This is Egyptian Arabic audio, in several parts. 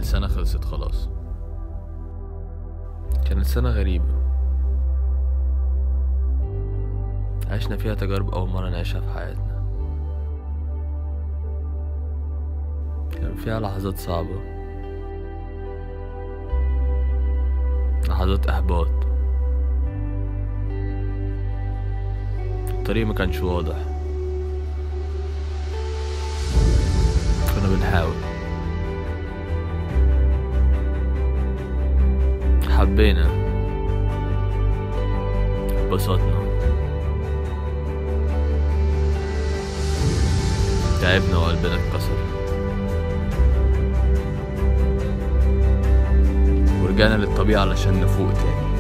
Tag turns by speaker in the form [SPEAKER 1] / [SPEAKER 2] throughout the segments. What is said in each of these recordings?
[SPEAKER 1] السنة خلصت خلاص كانت سنة غريبة عشنا فيها تجارب أول مرة نعيشها في حياتنا كان فيها لحظات صعبة لحظات إحباط الطريق ما كانش واضح كنا بنحاول حبينا اتبسطنا تعبنا وقلبنا اتكسر ورجعنا للطبيعة علشان نفوق تاني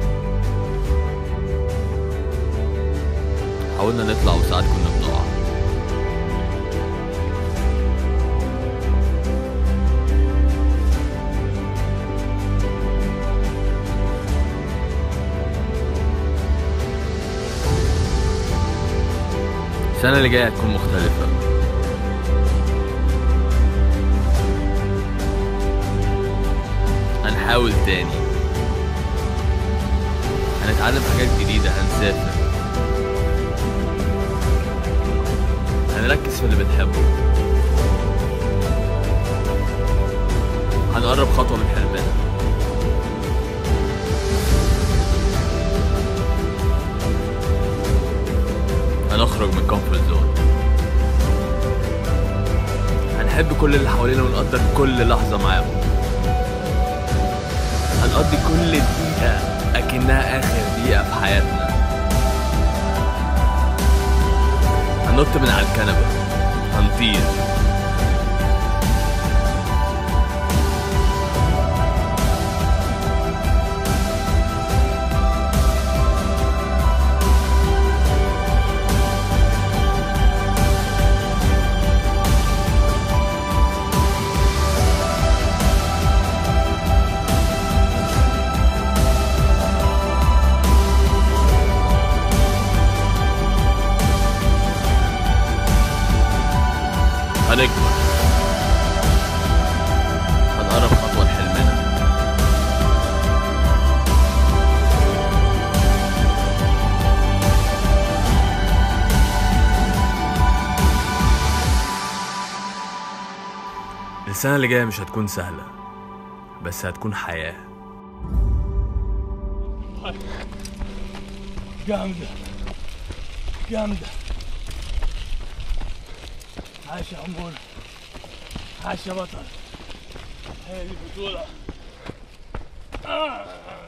[SPEAKER 1] حاولنا نطلع وساعات كنا بنقع السنة اللي جاية هتكون مختلفة هنحاول تاني هنتعلم حاجات جديدة هنسافر هنركز في اللي بنحبه هنقرب خطوة من حلمنا هنخرج من كومفورت زون هنحب كل اللي حوالينا ونقدر كل لحظة معاهم هنقضي كل دقيقة أكنها آخر دقيقة في حياتنا هننط من على الكنبة هنطير هنكبر هنقرب خطوة لحلمنا السنة اللي جاية مش هتكون سهلة بس هتكون حياة
[SPEAKER 2] جامدة جامدة عاش يا عمور عاش يا بطل هي دي البطولة آه.